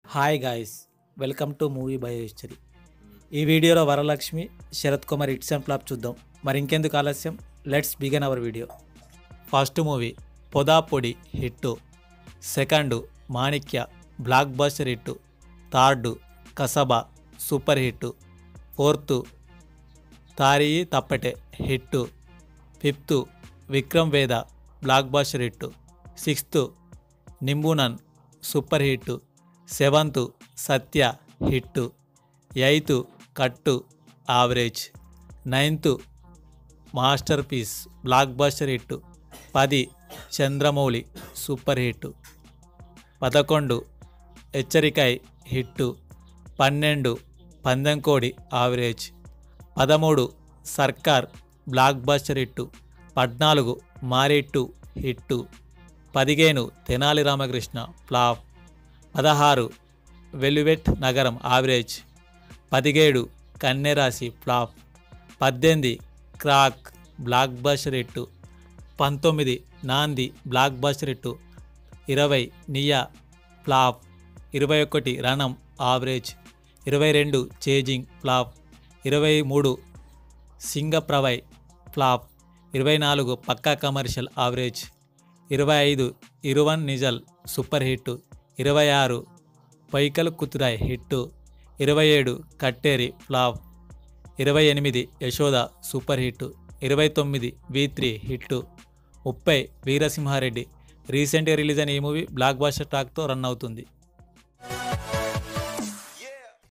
hi guys welcome to movie bio history ఈ వీడియోలో Varalakshmi Sarath Kumar hits and flop చూద్దాం మరి ఇంకెందుకు ఆలస్యం let's begin our video first movie Podaa Podi hit second Manikya blockbuster hit third Kasaba super hit fourth Tharai Thappattai hit fifth Vikram Vedha blockbuster hit sixth Nibunan super hit seventh Sathya hit eighth Kattu average ninth masterpiece blockbuster hit పది Chandramouli super hit పదకొండు హెచ్చరికై hit పన్నెండు పందెంకోడి average పదమూడు సర్కార్ black blockbuster hit పద్నాలుగు మారెట్టు hit పదిహేను Tenali Ramakrishna flop పదహారు వెలువెట్ Nagaram average పదిహేడు Kanneraasi flop పద్దెనిమిది క్రాక్ బ్లాక్ బస్టర్ హిట్టు పంతొమ్మిది నాంది బ్లాక్ బస్టర్ హిట్టు ఇరవై నియా ఫ్లాప్ ఇరవై ఒకటి రణం యావరేజ్ ఇరవై రెండు చేజింగ్ ఫ్లాప్ ఇరవై మూడు సింగప్రవై ఫ్లాప్ ఇరవై నాలుగు పక్కా కమర్షియల్ యావరేజ్ ఇరవై ఐదు ఇరువన్ నిజల్ సూపర్ హిట్ ఇరవై ఆరు పైకల్ కుతురాయ్ హిట్టు ఇరవై ఏడు కట్టేరి ఫ్లాప్ ఇరవై ఎనిమిది యశోద సూపర్ హిట్ ఇరవై తొమ్మిది వి త్రీ హిట్టు ముప్పై వీరసింహారెడ్డి రీసెంట్గా రిలీజ్ అయిన ఈ మూవీ బ్లాక్ బాస్టర్ టాక్తో రన్ అవుతుంది